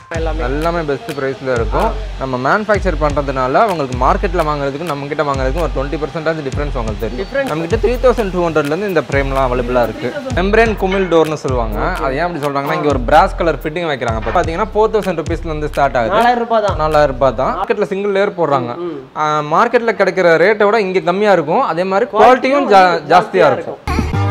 எல்லாமே எல்லாமே பெஸ்ட் ப்ரைஸில் இருக்கும் நம்ம மேனுஃபேக்சர் பண்ணுறதுனால உங்களுக்கு மார்க்கெட்டில் வாங்குறதுக்கும் நம்ம கிட்ட வாங்குறதுக்கும் ஒரு டுவெண்ட்டி பர்சன்டேஜ் டிஃப்ரென்ஸ் உங்களுக்கு தெரியும் Difference. நம்ம கிட்ட த்ரீ தௌசண்ட் டூ ஹண்ட்ரட்லேருந்து இந்த ஃப்ரேம்லாம் அவைலபிளாக இருக்குது மெம்பரேன் குமிழ் டோர்னு சொல்லுவாங்க அது ஏன் அப்படி சொல்கிறாங்கன்னா இங்கே ஒரு பிராஸ் கலர் ஃபிட்டிங் வைக்கிறாங்க இப்போ பார்த்தீங்கன்னா ஃபோர் தௌசண்ட் ருபீஸ்லேருந்து ஸ்டார்ட் ஆகுது நாலாயிரம் ரூபாய் தான் நாலாயிரம் ரூபாய் தான் மார்க்கெட்டில் சிங்கிள் லேயர் போடுறாங்க மார்க்கெட்டில் கிடைக்கிற ரேட்டை விட இங்கே கம்மியாக இருக்கும் அதே மாதிரி குவாலிட்டியும் ஜா ஜாஸ்தியாக இருக்கும்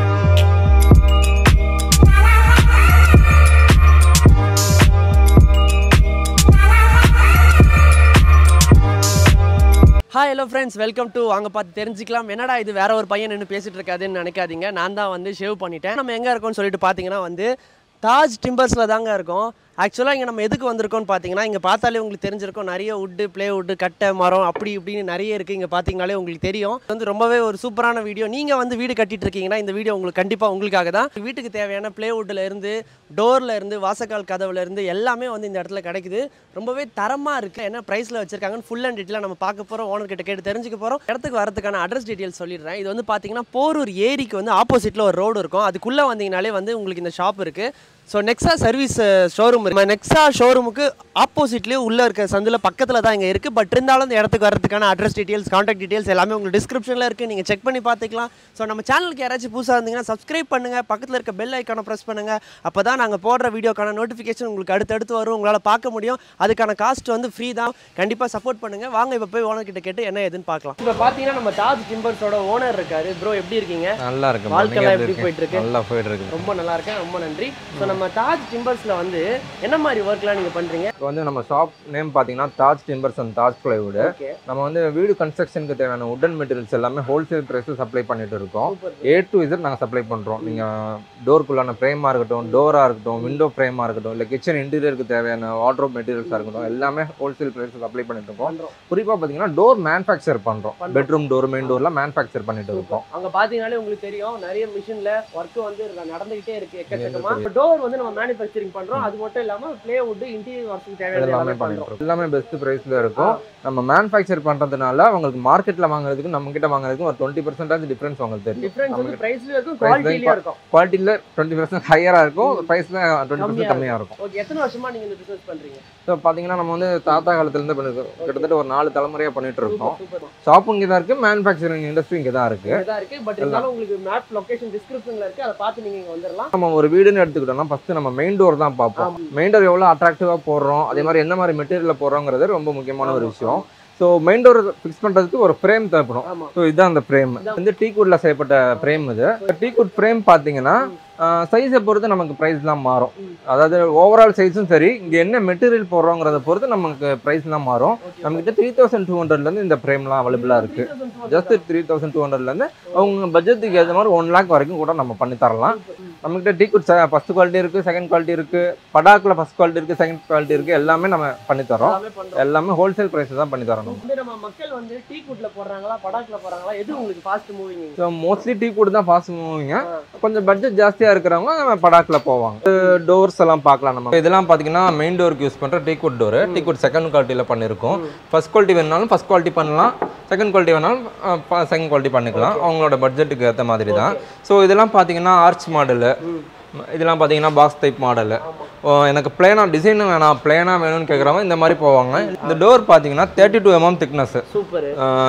hi hello friends welcome to வாங்க பார்த்து தெரிஞ்சுக்கலாம் என்னடா இது வேற ஒரு பையன் நின்று பேசிட்டு இருக்காதுன்னு நினைக்காதீங்க நான் தான் வந்து ஷேவ் பண்ணிட்டேன் நம்ம எங்கே இருக்கோம்னு சொல்லிட்டு பார்த்தீங்கன்னா வந்து தாஜ் டிம்பர்ஸில் தாங்க இருக்கோம் ஆக்சுவலாக இங்கே நம்ம எதுக்கு வந்திருக்கோம்னு பார்த்தீங்கன்னா இங்கே பார்த்தாலே உங்களுக்கு தெரிஞ்சிருக்கும் நிறைய வுட்டு ப்ளே வுட்டு கட்டை மரம் அப்படி இப்படின்னு நிறைய இருக்குது இங்கே பார்த்தீங்கனாலே உங்களுக்கு தெரியும் இது வந்து ரொம்பவே ஒரு சூப்பரான வீடியோ நீங்கள் வந்து வீடு கட்டிட்டு இருக்கீங்கன்னா இந்த வீடியோ உங்களுக்கு கண்டிப்பாக உங்களுக்காக தான் வீட்டுக்கு தேவையான ப்ளே வுட்டில் இருந்து டோரில் இருந்து வாசக்கால் கதவுல இருந்து எல்லாமே வந்து இந்த இடத்துல கிடைக்குது ரொம்பவே தரமாக இருக்குது என்ன ப்ரைஸில் வச்சிருக்காங்கன்னு ஃபுல் அண்ட் டீட்டெயிலாக நம்ம பார்க்க போகிறோம் ஓனர் கிட்ட கேட்டு தெரிஞ்சுக்க போகிறோம் இடத்துக்கு வரதுக்கான அட்ரஸ் டீட்டெயில் சொல்லிடுறேன் இது வந்து பார்த்தீங்கன்னா போரூர் ஏரிக்கு வந்து ஆப்போசிட்டில் ஒரு ரோடு இருக்கும் அதுக்குள்ளே வந்தீங்கனாலே வந்து உங்களுக்கு இந்த ஷாப் இருக்குது ஸோ நெக்ஸா சர்வீஸ் ஷோரூம் நம்ம நெக்ஸா ஷோரூமுக்கு ஆப்போசிட்லேயே உள்ளே இருக்க சந்தில் பக்கத்தில் தான் இங்கே இருக்குது பட் இருந்தாலும் இந்த இடத்துக்கு வரதுக்கான அட்ரஸ் டீட்டெயில்ஸ் காண்டாக்ட் டீட்டெயில்ஸ் எல்லாமே உங்களுக்கு டிஸ்கிரிப்ஷனில் இருக்குது நீங்கள் செக் பண்ணி பார்த்துக்கலாம் ஸோ நம்ம சேனலுக்கு யாராச்சும் புதுசாக இருந்தீங்கன்னா சப்ஸ்கிரைப் பண்ணுங்கள் பக்கத்தில் இருக்க பெல் ஐக்கானை ப்ரெஸ் பண்ணுங்கள் அப்போ தான் நாங்கள் போடுற வீடியோக்கான நோட்டிஃபிகேஷன் உங்களுக்கு அடுத்தடுத்து வரும் உங்களால் பார்க்க முடியும் அதுக்கான காஸ்ட் வந்து ஃப்ரீ தான் கண்டிப்பாக சப்போர்ட் பண்ணுங்கள் வாங்க இப்போ போய் ஓனர் கிட்ட கேட்டு என்ன ஏதுன்னு பார்க்கலாம் இப்போ பார்த்தீங்கன்னா நம்ம தாஜ் டிம்பர்ஸோட ஓனர் இருக்காரு ப்ரோ எப்படி இருக்கீங்க நல்லா இருக்கு வாழ்க்கைலாம் எப்படி போயிட்டு இருக்கு? நல்லா போயிட்டு இருக்கு ரொம்ப நல்லா இருக்கேன் ரொம்ப நன்றி ஸோ நம்ம தாஜ் டிம்பர்ஸில் வந்து என்ன மாதிரி ஒர்க்லாம் நீங்கள் பண்ணுறீங்க இப்போ வந்து நம்ம ஷாப் நேம் பார்த்தீங்கன்னா Taj Timbers and Taj Plywood okay நம்ம வந்து வீடு கன்ஸ்ட்ரக்ஷனுக்கு தேவையான உடன் மெட்டீரியல்ஸ் எல்லாமே ஹோல்சேல் ப்ரைஸில் சப்ளை பண்ணிட்டு இருக்கோம் சூப்பர் ஏ டு இசட் நாங்கள் சப்ளை பண்ணுறோம் நீங்கள் டோருக்குள்ளான ஃப்ரேமாக இருக்கட்டும் டோராக இருக்கட்டும் விண்டோ ஃப்ரேமாக இருக்கட்டும் இல்லை கிச்சன் இன்டீரியருக்கு தேவையான வாட்ரோப் மெட்டீரியல்ஸாக இருக்கட்டும் எல்லாமே ஹோல்சேல் ப்ரைஸில் சப்ளை பண்ணிட்டு இருக்கோம் பண்றோம் குறிப்பாக பார்த்தீங்கன்னா டோர் மேனுஃபேக்சர் பண்ணுறோம் பண்றோம். பெட்ரூம் டோர் மெயின் டோர்லாம் மேனுஃபேக்சர் பண்ணிட்டு இருக்கோம் அங்க பாத்தீங்கனாலே உங்களுக்கு தெரியும் நிறைய மிஷின்ல ஒர்க் வந்து நடந்துகிட்டே இருக்கு எக்கச்சக்கமா டோர் வந்து நம்ம மேனுஃபேக்சரிங் பண்றோம் அது மட்டும் இல்லாம பிளே வுட் இன்டீரியர் ஒர்க்கு தேவையான எல்லாமே எல்லாமே பண்ணிட்டு பண்றோம் இருக்கோம் எல்லாமே பெஸ்ட் ப்ரைஸில் இருக்கும் நம்ம மேனுஃபேக்சர் பண்ணுறதுனால உங்களுக்கு மார்க்கெட்டில் வாங்குறதுக்கும் நம்ம கிட்ட வாங்குறதுக்கும் ஒரு டுவெண்ட்டி பர்சன்டேஜ் டிஃப்ரென்ஸ் உங்களுக்கு தெரியும் டிஃபரன்ஸ் வந்து பிரைஸ்லயும் இருக்கும் Price குவாலிட்டிலயும் இருக்கும் குவாலிட்டியில் டுவெண்ட்டி பர்சன்ட் ஹையராக இருக்கும் ப்ரைஸில் டுவெண்ட்டி கம்மியா பர்சன்ட் கம்மியாக இருக்கும் ஓகே எத்தனை வருஷமா நீங்க இந்த பிசினஸ் பண்றீங்க ஸோ பார்த்தீங்கன்னா நம்ம வந்து தாத்தா காலத்துலேருந்து பண்ணிருக்கோம் கிட்டத்தட்ட ஒரு நாலு தலைமுறையாக பண்ணிட்டு இருக்கோம் சூப்பர் சூப்பர் ஷாப்பும் இங்கே தான் இருக்குது மேனுஃபேக்சரிங் இண்டஸ்ட்ரி இங்கே தான் இருக்குது இதா இருக்கு பட் இருந்தாலும் உங்களுக்கு மேப் லொகேஷன் டிஸ்கிரிப்ஷன்ல இருக்கு அதை பார்த்து நீங்க இங்க வந்துடலாம் நம்ம ஒரு வீடுன்னு எடுத்துக்கிட்டோம்னா ஃபஸ்ட்டு நம்ம மெயின் டோர் தான் பார்ப்போம் மெயின் டோர் எவ்வளோ அட்ராக்டிவாக போடுறோம் அதே மாதிரி என்ன மாதிரி மெட்டீரியலில் போடுறோங்கிறது ரொம்ப முக்கியமான ஒரு விஷயம் ஸோ மெயின் டோர் ஃபிக்ஸ் பண்ணுறதுக்கு ஒரு ஃப்ரேம் தேவைப்படும் ஆமா ஸோ இதுதான் அந்த ஃப்ரேம் வந்து டீக்குட்ல செய்யப்பட்ட ஃப்ரேம் இது டீக்குட் ஃப்ரேம் பார்த்தீங்கன்னா சைஸை பொறுத்து நமக்கு ப்ரைஸ்லாம் மாறும் ம். அதாவது ஓவரால் சைஸும் சரி இங்கே என்ன மெட்டீரியல் போடுறோங்கிறத பொறுத்து நமக்கு ப்ரைஸ்லாம் மாறும் ஓகே நம்மக்கிட்ட த்ரீ தௌசண்ட் டூ ஹண்ட்ரட்லேருந்து இந்த ஃப்ரேம்லாம் அவைலபிளாக இருக்குது ஜஸ்ட் த்ரீ தௌசண்ட் டூ ஹண்ட்ரட்லேருந்து அவங்க பட்ஜெட்டுக்கு ஏற்ற மாதிரி ஒன் லேக் வரைக்கும் கூட நம்ம பண்ணி தரலாம் நம்மக்கிட்ட டீக்குட் ஃபஸ்ட் குவாலிட்டி இருக்குது செகண்ட் குவாலிட்டி இருக்குது படாக்கில் ஃபஸ்ட் குவாலிட்டி இருக்குது செகண்ட் குவாலிட்டி இருக்குது எல்லாமே நம்ம பண்ணி தரோம் எல்லாமே பண்றோம் எல்லாமே ஹோல்சேல் ப்ரைஸ் தான் பண்ணி தரணும் வந்து நம்ம மக்கள் வந்து டீ குட்ல போடுறாங்களா படாக்ல போடுறாங்களா எது உங்களுக்கு ஃபாஸ்ட் மூவிங் ஸோ மோஸ்ட்லி டீ கூட தான் ஃபாஸ்ட் மூவிங்க கொஞ்சம் பட்ஜெட் ஜாஸ்தியாக இருக்கிறவங்க நம்ம படாக்கில் போவாங்க டோர்ஸ் எல்லாம் பார்க்கலாம் நம்ம இதெல்லாம் பார்த்தீங்கன்னா மெயின் டோருக்கு யூஸ் பண்ணுற teakwood door teakwood second குவாலிட்டியில் பண்ணியிருக்கோம் ஃபர்ஸ்ட் குவாலிட்டி வேணாலும் ஃபர்ஸ்ட் குவாலிட்டி பண்ணலாம் செகண்ட் குவாலிட்டி வேணாலும் செகண்ட் குவாலிட்டி பண்ணிக்கலாம் அவங்களோட பட்ஜெட்டுக்கு ஏற்ற மாதிரி தான் ஸோ இதெல்லாம் பார்த்தீங்கன்னா ஆர்ச் மாடலு இதெல்லாம் பார்த்தீங்கன்னா பாக்ஸ் டைப் மாடலு எனக்கு பிளேனாக டிசைன் வேணாம் பிளேனாக வேணும்னு கேட்குறவங்க இந்த மாதிரி போவாங்க இந்த டோர் பார்த்தீங்கன்னா thirty two MM thickness super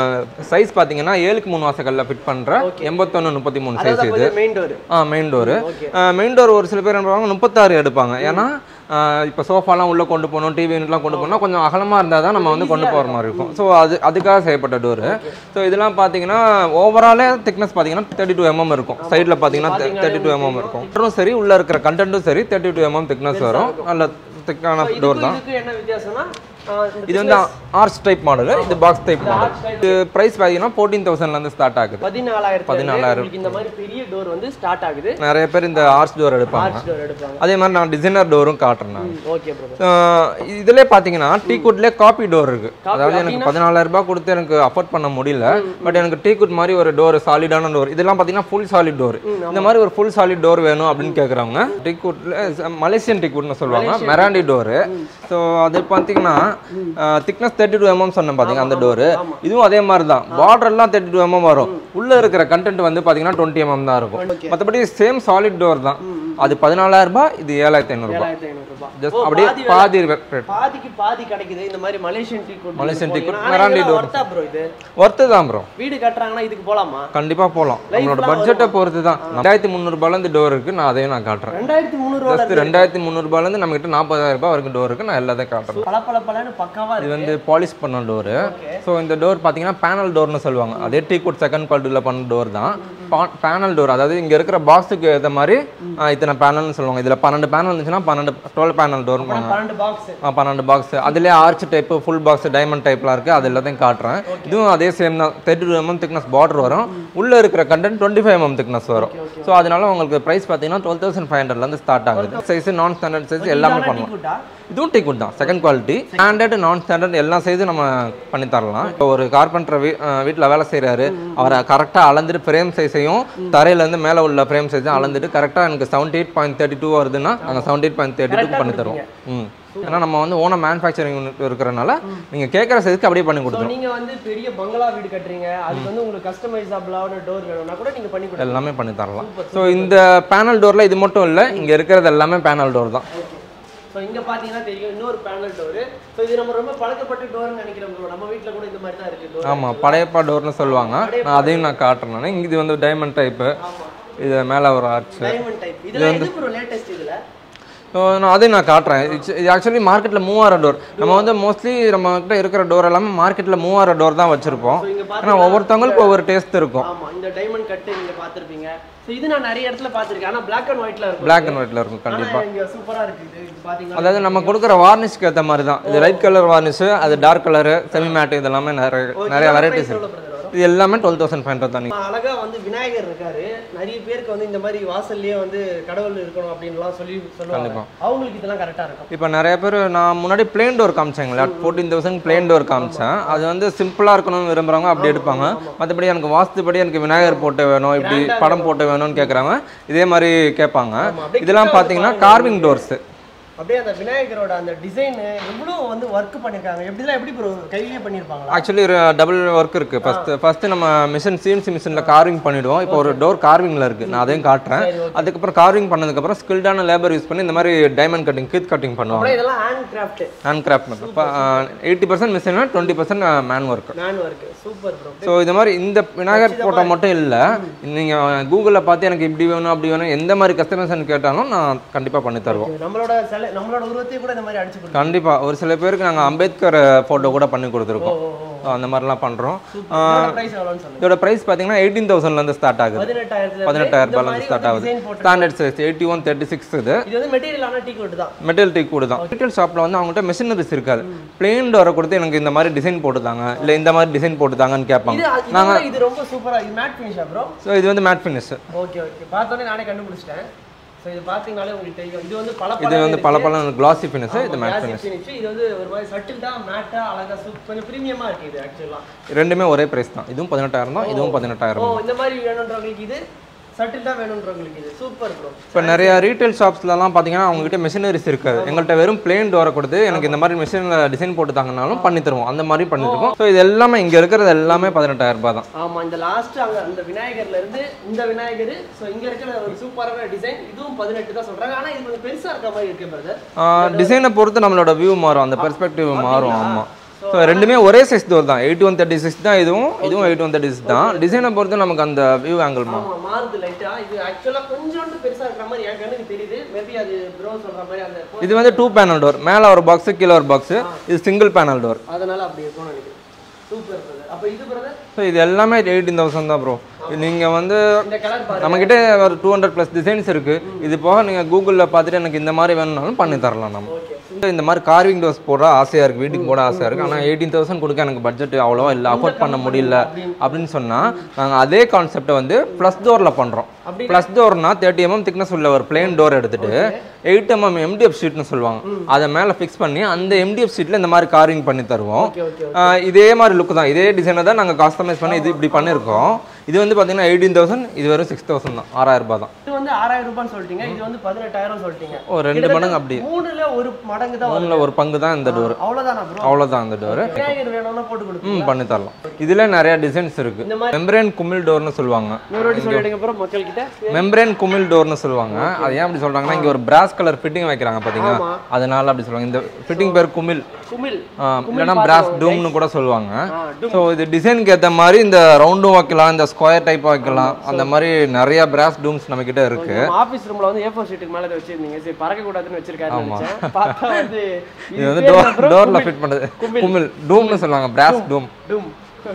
size பார்த்தீங்கன்னா ஏழுக்கு மூணு வாசக்கல்ல ஃபிட் பண்ணுற எண்பத்தொன்று முப்பத்தி மூணு சைஸ் இது அதாவது மெயின் டோர் ஆ main door okay main door ஒரு சில பேர் என்ன பண்ணுவாங்க முப்பத்தாறு எடுப்பாங்க ஏன்னா இப்போ சோஃபாலாம் உள்ளே கொண்டு போகணும் டிவி யூனிட்லாம் கொண்டு போகணும் கொஞ்சம் அகலமாக இருந்தால் தான் நம்ம வந்து கொண்டு போகிற மாதிரி இருக்கும் ஸோ அது அதுக்காக செய்யப்பட்ட டோரு ஸோ இதெல்லாம் பார்த்தீங்கன்னா ஓவராலே திக்னஸ் பார்த்தீங்கன்னா தேர்ட்டி டூ எம்எம் இருக்கும் சைடில் பார்த்தீங்கன்னா தேர்ட்டி டூ எம்எம் இருக்கும் மற்றும் சரி உள்ளே இருக்கிற கண்டென்ட்டும் சரி தேர்ட்டி டூ எம்எம் திக்னஸ் வரும் நல்ல திக்கான டோர் தான் இதுக்கு என்ன வித்தியாசம்னா ஆ, இந்த இது வந்து ஆர்ச் டைப் மாடல் இது box type model arch type இது ப்ரைஸ் பார்த்தீங்கன்னா ஃபோர்டீன் தௌசண்ட்லேருந்து ஸ்டார்ட் ஆகுது பதினாலாயிரத்து பதினாலாயிரம். உங்களுக்கு இந்த மாதிரி பெரிய டோர் வந்து ஸ்டார்ட் ஆகுது நிறைய பேர் இந்த ஆர்ச் டோர் எடுப்பாங்க ஆர்ச் டோர் எடுப்பாங்க அதே மாதிரி நான் டிசைனர் டோரும் காட்டுறேன் நான் ஓகே ப்ரோ இதுல பாத்தீங்கன்னா டீ குட்லேயே காப்பி டோர் இருக்கு Copy அதாவது எனக்கு அப்படின்னா? பதினாலாயிரம் ரூபாய் கொடுத்து எனக்கு அஃபோர்ட் பண்ண முடியல பட் எனக்கு டீ குட் மாதிரி ஒரு டோர் சாலிடான டோர் இதெல்லாம் பாத்தீங்கன்னா ஃபுல் சாலிட் டோர் இந்த மாதிரி ஒரு ஃபுல் சாலிட் டோர் வேணும் அப்படின்னு கேக்குறவங்க டீ குட்ல மலேசியன் டீ குட்னு சொல்லுவாங்க மெராண்டி டோரு ஸோ அது பார்த்தீங்கன்னா திக்னஸ் தேர்ட்டி டூ எம்எம் சொன்னேன் பாத்தீங்க அந்த டோரு ஆமா. இதுவும் அதே மாதிரி தான் பார்டர் எல்லாம் தேர்ட்டி டூ எம்எம் வரும் உள்ள இருக்கிற கண்டென்ட் வந்து பாத்தீங்கன்னா டுவெண்ட்டி எம்எம் தான் இருக்கும் Okay. மற்றபடி சேம் சாலிட் டோர் தான் அது பதினாலாயிரம் ரூபாய் இது ஏழாயிரத்தி ஐநூறுபா ஏழாயிரத்தி ஐநூறுபா ஜஸ்ட் ஓ, அப்படியே பாதி பாதி rate. பாதிக்கு பாதி கிடைக்குது இந்த மாதிரி Malaysian teakwood Malaysian teakwood, meranti door. ஒர்த்தா ப்ரோ இது ஒர்த்து தான் ப்ரோ வீடு கட்டுறாங்கன்னா இதுக்கு போலாமா கண்டிப்பா போகலாம் நம்மளோட பட்ஜெட்டை பொறுத்து தான் ரெண்டாயிரத்தி முந்நூறுபாலேருந்து டோர் இருக்கு நான் அதையும் நான் காட்டுறேன் ரெண்டாயிரத்தி முந்நூறு ஜஸ்ட் ரெண்டாயிரத்தி முந்நூறுபாலேருந்து நம்ம கிட்ட நாற்பதாயிரம் ரூபாய் வரைக்கும் டோர் இருக்கு நான் எல்லாத்தையும் காட்டுறேன் பல பல பலன்னு பக்காவா இது இருக்கு வந்து பாலிஷ் பண்ண டோரு ஓகே ஸோ இந்த டோர் பார்த்தீங்கன்னா பேனல் டோர்னு சொல்லுவாங்க அதே டீ குட் செகண்ட் குவாலிட்டியில் பண்ண டோர் தான் பேனல் டோர் அதாவது இங்கே இருக்கிற பாக்ஸுக்கு ஏற்ற மாதிரி ஆ, இத்தனை பேனல்னு சொல்லுவாங்க இதில் பன்னெண்டு பேனல் இருந்துச்சுன்னா பன்னெண்டு டுவெல் பேனல் டோர் பன்னெண்டு பாக்ஸ் பன்னெண்டு பாக்ஸ் அதுலேயே arch type full box diamond டைப்லாம் இருக்குது அது எல்லாத்தையும் காட்டுறேன் இதுவும் அதே சேம் தான் thirty two MM thickness border வரும் உள்ளே இருக்கிற content twenty five MM thickness வரும் ஸோ அதனால உங்களுக்கு ப்ரைஸ் பார்த்தீங்கன்னா டுவெல் தௌசண்ட் ஃபைவ் ஹண்ட்ரட்லேருந்து ஸ்டார்ட் ஆகுது சைஸ் நான் ஸ்டாண்டர்ட் சைஸ் எல்லாமே டீ பண்ணலாம் குட்டா இதுவும் டீ குட் தான் second quality standard non standard எல்லா சைஸும் நம்ம பண்ணி தரலாம் இப்போ ஒரு கார்பெண்டர் வீ வீட்டில் வேலை செய்கிறாரு அவரை கரெக்டாக அளந்துட்டு ஃப்ரேம் சைஸையும் தரையிலேருந்து மேலே உள்ள ஃப்ரேம் சைஸையும் அளந்துட்டு கரெக்டாக எனக்கு seventy eight point thirty two வருதுன்னா நாங்கள் seventy eight point thirty two பண்ணி தருவோம் ம் ஏன்னா நம்ம வந்து ஓன மேனுஃபேக்சரிங் யூனிட் இருக்கிறனால நீங்கள் கேட்குற சைஸ்க்கு அப்படியே பண்ணி ஸோ கொடுத்துருவோம் நீங்க வந்து பெரிய பங்களா வீடு கட்டுறீங்க அதுக்கு வந்து உங்களுக்கு கஸ்டமைசபிளான டோர் வேணும்னா கூட நீங்க பண்ணி கொடுக்கலாம் எல்லாமே பண்ணி தரலாம் ஸோ இந்த பேனல் டோரில் இது மட்டும் இல்லை இங்கே இருக்கிறது எல்லாமே பேனல் டோர் தான் ஸோ இங்க பாத்தீங்கன்னா தெரியும் இன்னொரு பேனல் டோர் ஸோ இது நம்ம ரொம்ப பழக்கப்பட்ட டோர்னு நினைக்கிறோம் bro. நம்ம வீட்ல கூட இந்த மாதிரி தான் இருக்கு டோர் ஆமாம் படையப்பா டோர்னு சொல்லுவாங்க நான் அதையும் நான் காட்டுறேன் நான் இங்க இது வந்து டைமண்ட் டைப்பு இது மேலே ஒரு ஆர்ச் டைமண்ட் டைப் இதுல எது ப்ரோ லேட்டஸ்ட் இதுல ஸோ நான் அதையும் நான் காட்டுறேன் It's- இது ஆக்சுவலி மார்க்கெட்டில் மூவாயிரம் டோர் நம்ம வந்து மோஸ்ட்லி நம்ம கிட்ட இருக்கிற டோர் எல்லாமே மார்க்கெட்டில் மூவாயிரம் டோர் தான் வச்சுருப்போம் ஸோ இங்க ஏன்னா பாத்தீங்கன்னா ஒவ்வொருத்தவங்களுக்கு ஒவ்வொரு டேஸ்ட் இருக்கும் ஆமா இந்த டைமண்ட் கட்டு நீங்க பாத்திருப்பீங்க ஸோ இது நான் நிறைய இடத்துல பாத்திருக்கேன் ஆனா பிளாக் அண்ட் ஒயிட்ல இருக்கும் Black அண்ட் ஒயிட்டில் இருக்கும் ஆனா கண்டிப்பாக இங்க சூப்பரா இருக்கு இது இது பாத்தீங்கன்னா அதாவது நம்ம கொடுக்குற வார்னிஷ்க்கு ஏற்ற மாதிரி தான் இது லைட் கலர் வார்னிஷ் அது டார்க் கலரு செமி மேட் இது எல்லாமே நிறைய நிறைய வெரைட்டிஸ் எவ்வளவு இருக்கு brother வரும் இது எல்லாமே டுவெல் தௌசண்ட் ஃபைவ் ஹண்ட்ரட் தான் ஆமா, அழகா வந்து விநாயகர் இருக்காரு நிறைய பேருக்கு வந்து இந்த மாதிரி வாசல்லயே வந்து கடவுள் இருக்கணும் அப்படின்லாம் சொல்லி சொல்லுவாங்க கண்டிப்பா. அவங்களுக்கு இதெல்லாம் கரெக்டா இருக்கும் இப்போ நிறைய பேர் நான் முன்னாடி பிளேன் டோர் காமிச்சேங்களா ஃபோர்டீன் தௌசண்ட் பிளேன் டோர் காமிச்சேன் அது வந்து சிம்பிளாக இருக்கணும்னு விரும்புகிறவங்க அப்படி எடுப்பாங்க மற்றபடி எனக்கு வாஸ்துபடி எனக்கு விநாயகர் போட்டு வேணும் இப்படி படம் போட்டு வேணும்னு கேட்குறாங்க இதே மாதிரி கேட்பாங்க ஆமா, அப்படியே இதெல்லாம் கிட்ட பார்த்தீங்கன்னா வந்து கார்விங் டோர்ஸ் அப்படியே அந்த விநாயகரோட அந்த டிசைன் எவ்வளவு வந்து ஒர்க் பண்ணிருக்காங்க எப்படிலாம் எப்படி ப்ரோ கையிலேயே பண்ணிருப்பாங்களா ஆக்சுவலி ஒரு டபுள் ஒர்க் இருக்குது ஃபஸ்ட்டு ஃபஸ்ட்டு நம்ம மிஷின் சிஎன்சி மிஷினில் கார்விங் பண்ணிவிடுவோம் இப்போ ஒரு டோர் கார்விங்கில் இருக்குது நான் அதையும் காட்டுறேன் சரி, okay. அதுக்கப்புறம் கார்விங் பண்ணதுக்கப்புறம் ஸ்கில்டான லேபர் யூஸ் பண்ணி இந்த மாதிரி டைமண்ட் கட்டிங் கீத் கட்டிங் பண்ணுவாங்க அப்புறம் இதெல்லாம் ஹேண்ட் கிராஃப்ட் ஹேண்ட் கிராஃப்ட் இப்போ eighty percent machine twenty percent man work man work super bro so இது மாதிரி இந்த விநாயகர் போட்டோ மட்டும் இல்லை நீங்கள் கூகுளில் பார்த்து எனக்கு இப்படி வேணும் அப்படி வேணும் எந்த மாதிரி கஸ்டமைசேஷன் கேட்டாலும் நான் கண்டிப்பாக பண்ணி தருவோம் நம்மளோட சிலை நம்மளோட உருவத்தையும் கூட இந்த மாதிரி அடிச்சு கொடுக்கும் கண்டிப்பாக ஒரு சில பேருக்கு நாங்கள் அம்பேத்கர் ஃபோட்டோ கூட பண்ணி கொடுத்துருக்கோம் ஓ ஓ So, அந்த மாதிரிலாம் பண்ணுறோம் பிரைஸ் எவ்வளோன்னு சொல்லுங்க இதோட ப்ரைஸ் பார்த்தீங்கன்னா எயிட்டீன் தௌசண்ட்லேருந்து ஸ்டார்ட் ஆகுது பதினெட்டாயிரத்துல பதினெட்டாயிரம் ரூபாயிலேருந்து ஸ்டார்ட் ஆகுது டிசைன் போட்டு standard size eighty one thirty six இது இது வந்து மெட்டீரியல் ஆன டீ கோட் தான் மெட்டல் டீ கூட தான் மெட்டல் ஷாப்பில் வந்து அவங்ககிட்ட மிஷினரிஸ் இருக்காது பிளெயின் டோரை கொடுத்து எனக்கு இந்த மாதிரி டிசைன் போட்டுதாங்க இல்லை இந்த மாதிரி டிசைன் போட்டுதாங்கன்னு கேட்பாங்க இது இதோட இது ரொம்ப சூப்பரா இது மேட் ஃபினிஷா ப்ரோ ஸோ இது வந்து மேட் ஃபினிஷ் ஓகே ஓகே பார்த்தோன்னே நானே கண்டுபிடிச்சிட்டேன் ஸோ இது பார்த்தீங்கனாலே உங்களுக்கு தெரியும் இது வந்து பல இது வந்து பல பல கிளாசி ஃபினிஷ் இது மேட் ஃபினிஷ் ஃபினிஷ் இது வந்து ஒரு மாதிரி சட்டில்டா மேட்டா அழகா சூப் கொஞ்சம் ப்ரீமியமா இருக்கு இது ஆக்சுவலா ரெண்டுமே ஒரே பிரைஸ் தான் இதுவும் பதினெட்டாயிரம் தான் இதுவும் ஓ பதினெட்டாயிரம் இந்த மாதிரி வேணுன்றவங்களுக்கு இது சட்டில்டா வேணுன்றவங்களுக்கு இது சூப்பர் ப்ரோ இப்போ நிறைய ரீட்டைல் ஷாப்ஸ்லலாம் பார்த்தீங்கன்னா அவங்ககிட்ட மிஷினரிஸ் இருக்காது எங்கள்கிட்ட வெறும் பிளேன் டோரை கொடுத்து எனக்கு இந்த மாதிரி மிஷினில் டிசைன் போட்டு தாங்கனாலும் பண்ணி தருவோம் அந்த மாதிரி பண்ணிருக்கோம் ஸோ இது எல்லாமே இங்கே இருக்கிறது எல்லாமே பதினெட்டாயிரம் ரூபாய் தான் ஆமா இந்த லாஸ்ட் அங்க அந்த விநாயகர்ல இருந்து இந்த விநாயகர் ஸோ இங்க இருக்கிற ஒரு சூப்பரான டிசைன் இதுவும் பதினெட்டு தான் சொல்றாங்க ஆனா இது கொஞ்சம் பெருசா இருக்க மாதிரி இருக்கு பிரதர் டிசைனை பொறுத்து நம்மளோட வியூ மாறும் அந்த பெர்ஸ்பெக்டிவ் மாறும் ஆமாம் ஸோ ரெண்டுமே ஒரே சைஸ் டோர் தான் எயிட் ஒன் தேர்ட்டி சிக்ஸ் தான் இதுவும் இதுவும் எயிட் ஒன் தேர்ட்டி சிக்ஸ் தான் டிசைனை பொறுத்து நமக்கு அந்த வியூ ஆங்கிள் மாறும் ஆமா மாறுது லைட்டா இது ஆக்சுவலா கொஞ்சோண்டு பெருசா இருக்கிற மாதிரி என் கண்ணுக்கு தெரியுது மேபி அது ப்ரோ சொல்ற மாதிரி அந்த இது வந்து டூ பேனல் டோர் மேலே ஒரு பாக்ஸ் கீழே ஒரு பாக்ஸ் இது சிங்கிள் பேனல் டோர் அதனால அப்படி இருக்கும்னு நினைக்கிறேன் சூப்பர் பிரதர் அப்ப இது பிரதர் ஸோ இது எல்லாமே எயிட்டீன் தௌசண்ட் தான் ப்ரோ நீங்கள் வந்து இந்த கலர் பாருங்க நம்மக்கிட்ட ஒரு டூ ஹண்ட்ரட் ப்ளஸ் டிசைன்ஸ் இருக்குது இது போக நீங்கள் கூகுளில் பார்த்துட்டு எனக்கு இந்த மாதிரி வேணும்னாலும் பண்ணி தரலாம் நம்ம ஓகே இந்த மாதிரி கார்விங் டோர்ஸ் போட ஆசையாக இருக்குது வீட்டுக்கு போட ஆசையாக இருக்குது ஆனால் எயிட்டீன் தௌசண்ட் கொடுக்க எனக்கு பட்ஜெட் அவ்வளோவா இல்லை அஃபோர்ட் பண்ண முடியல அப்படின்னு சொன்னால் நாங்கள் அதே கான்செப்டை வந்து ப்ளஸ் டோரில் பண்ணுறோம் அப்படி ப்ளஸ் டோர்னா தேர்ட்டி எம்எம் திக்னஸ் உள்ள ஒரு பிளேன் டோர் எடுத்துட்டு எயிட் எம்எம் எம்டிஎஃப் ஷீட்னு சொல்லுவாங்க அதை மேலே ஃபிக்ஸ் பண்ணி அந்த எம்டிஎஃப் ஷீட்டில் இந்த மாதிரி கார்விங் பண்ணி தருவோம் ஓகே ஓகே ஆஹ் இதே மாதிரி லுக் தான் இதே டிசைனை தான் நாங்கள் கஸ்டமைஸ் பண்ணி இது இப்படி பண்ணியிருக்கோம் இது வந்து பார்த்தீங்கன்னா எயிட்டீன் தௌசண்ட் இது வெறும் சிக்ஸ் தௌசண்ட் தான் ஆறாயிரம் ரூபாய் தான் இது வந்து ஆறாயிரம் ரூபான்னு சொல்லிட்டீங்க இது வந்து பதினெட்டாயிரம் சொல்லிட்டீங்க ஒரு ரெண்டு கிட்டத்தட்ட மடங்கு அப்படி மூணுல ஒரு மடங்கு தான் வரும் மூணில் ஒரு பங்கு தான் இந்த டோர் அவ்வளவுதானா ப்ரோ அவ்வளோதான் இந்த டோரு விநாயகர் வேணும்னா போட்டு கொடுப்பீங்க ம் பண்ணி தரலாம் இதுல நிறைய டிசைன்ஸ் இருக்கு இந்த மாதிரி மெம்பரேன் குமிழ் டோர்னு சொல்லுவாங்க இன்னொரு வாட்டி சொல்லிடுங்க ப்ரோ மக்கள் கிட்ட மெம்பரேன் குமிழ் டோர்னு சொல்லுவாங்க அது ஏன் அப்படி சொல்றாங்கன்னா இங்க ஒரு பிராஸ் கலர் ஃபிட்டிங் வைக்கிறாங்க பாத்தீங்களா ஆமா. அதனால அப்படி சொல்லுவாங்க இந்த ஃபிட்டிங் பேர் குமிழ் குமிழ் ஆ, இல்லைன்னா பிராஸ் டூம்னு கூட சொல்லுவாங்க ஆ, doom. ஸோ இது டிசைனுக்கு ஏற்ற மாதிரி இந்த ரவுண்டும் வைக்கலாம் இந்த ஸ்கொயர் டைப் வைக்கலாம் அந்த மாதிரி நிறைய பிராஸ் டூம்ஸ் நம்ம கிட்ட இருக்கு நம்ம ஆபீஸ் ரூம்ல வந்து ஏ4 ஷீட்டுக்கு மேல இதை வச்சிருந்தீங்க சரி பறக்க கூடாதுன்னு வச்சிருக்காருன்னு நினைச்சேன் பார்த்தா வந்து இது வந்து டோர் டோர்ல ஃபிட் பண்ணுறது குமிழ் டூம்னு சொல்லுவாங்க பிராஸ் டூம் டூம்